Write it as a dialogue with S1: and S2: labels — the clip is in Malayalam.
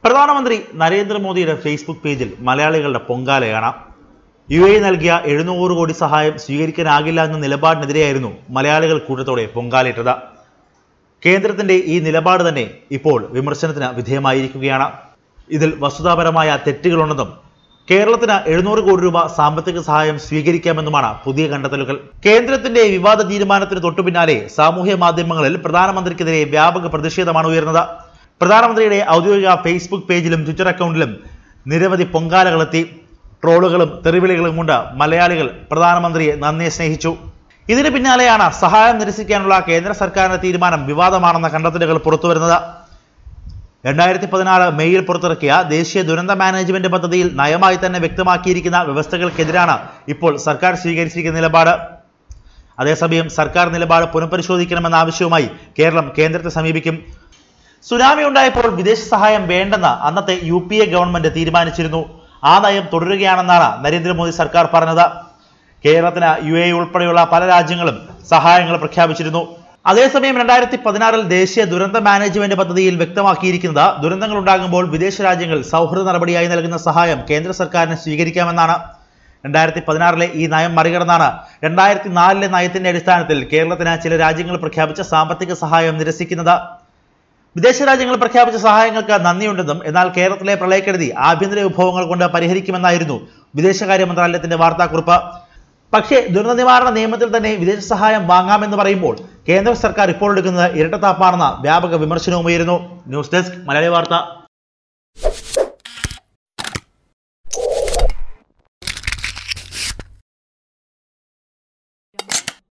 S1: പ്രധാനമന്ത്രി നരേന്ദ്രമോദിയുടെ ഫേസ്ബുക്ക് പേജിൽ മലയാളികളുടെ പൊങ്കാലയാണ് യു എ നൽകിയ എഴുന്നൂറ് കോടി സഹായം സ്വീകരിക്കാനാകില്ല എന്ന നിലപാടിനെതിരെയായിരുന്നു മലയാളികൾ കൂട്ടത്തോടെ പൊങ്കാലയിട്ടത് കേന്ദ്രത്തിന്റെ ഈ നിലപാട് തന്നെ ഇപ്പോൾ വിമർശനത്തിന് വിധേയമായിരിക്കുകയാണ് ഇതിൽ വസ്തുതാപരമായ തെറ്റുകളുണ്ടെന്നും കേരളത്തിന് എഴുന്നൂറ് കോടി രൂപ സാമ്പത്തിക സഹായം സ്വീകരിക്കാമെന്നുമാണ് പുതിയ കണ്ടെത്തലുകൾ കേന്ദ്രത്തിന്റെ വിവാദ തീരുമാനത്തിന് തൊട്ടുപിന്നാലെ സാമൂഹ്യ മാധ്യമങ്ങളിൽ പ്രധാനമന്ത്രിക്കെതിരെ വ്യാപക പ്രതിഷേധമാണ് ഉയർന്നത് പ്രധാനമന്ത്രിയുടെ ഔദ്യോഗിക ഫേസ്ബുക്ക് പേജിലും ട്വിറ്റർ അക്കൗണ്ടിലും നിരവധി പൊങ്കാലകളെത്തി ട്രോളുകളും തെറിവിളികളും കൊണ്ട് മലയാളികൾ പ്രധാനമന്ത്രിയെ നന്ദിയെ സ്നേഹിച്ചു ഇതിന് പിന്നാലെയാണ് സഹായം നിരസിക്കാനുള്ള കേന്ദ്ര സർക്കാരിന്റെ തീരുമാനം വിവാദമാണെന്ന കണ്ടെത്തലുകൾ പുറത്തുവരുന്നത് രണ്ടായിരത്തി പതിനാറ് മെയ്യിൽ പുറത്തിറക്കിയ ദേശീയ ദുരന്ത മാനേജ്മെന്റ് പദ്ധതിയിൽ നയമായി തന്നെ വ്യക്തമാക്കിയിരിക്കുന്ന വ്യവസ്ഥകൾക്കെതിരാണ് ഇപ്പോൾ സർക്കാർ സ്വീകരിച്ചിരിക്കുന്ന നിലപാട് അതേസമയം സർക്കാർ നിലപാട് പുനഃപരിശോധിക്കണമെന്ന ആവശ്യവുമായി കേരളം കേന്ദ്രത്തെ സമീപിക്കും സുനാമി ഉണ്ടായപ്പോൾ വിദേശ സഹായം വേണ്ടെന്ന് അന്നത്തെ യു പി എ ഗവൺമെന്റ് തീരുമാനിച്ചിരുന്നു ആ നയം തുടരുകയാണെന്നാണ് നരേന്ദ്രമോദി സർക്കാർ പറഞ്ഞത് കേരളത്തിന് യു എ ഉൾപ്പെടെയുള്ള പല രാജ്യങ്ങളും സഹായങ്ങൾ പ്രഖ്യാപിച്ചിരുന്നു അതേസമയം രണ്ടായിരത്തി പതിനാറിൽ ദേശീയ ദുരന്ത മാനേജ്മെന്റ് പദ്ധതിയിൽ വ്യക്തമാക്കിയിരിക്കുന്നത് ദുരന്തങ്ങൾ ഉണ്ടാകുമ്പോൾ വിദേശ രാജ്യങ്ങൾ സൗഹൃദ നടപടിയായി നൽകുന്ന സഹായം കേന്ദ്ര സർക്കാരിന് സ്വീകരിക്കാമെന്നാണ് രണ്ടായിരത്തി പതിനാറിലെ ഈ നയം മറികടന്നാണ് രണ്ടായിരത്തി നാലിലെ നയത്തിന്റെ അടിസ്ഥാനത്തിൽ കേരളത്തിന് ചില രാജ്യങ്ങൾ പ്രഖ്യാപിച്ച സാമ്പത്തിക സഹായം നിരസിക്കുന്നത് വിദേശ രാജ്യങ്ങൾ പ്രഖ്യാപിച്ച സഹായങ്ങൾക്ക് നന്ദിയുണ്ടെന്നും എന്നാൽ കേരളത്തിലെ പ്രളയക്കെടുതി ആഭ്യന്തര വിഭവങ്ങൾ കൊണ്ട് പരിഹരിക്കുമെന്നായിരുന്നു വിദേശകാര്യ മന്ത്രാലയത്തിന്റെ വാർത്താക്കുറിപ്പ് പക്ഷേ ദുരന്ത നിവാരണ നിയമത്തിൽ തന്നെ വിദേശ സഹായം വാങ്ങാമെന്ന് പറയുമ്പോൾ കേന്ദ്ര സർക്കാർ ഇപ്പോൾ എടുക്കുന്നത് ഇരട്ടത്താപ്പാണെന്ന വ്യാപക വിമർശനവും ഉയരുന്നു ന്യൂസ് ഡെസ്ക് മലയാളി വാർത്ത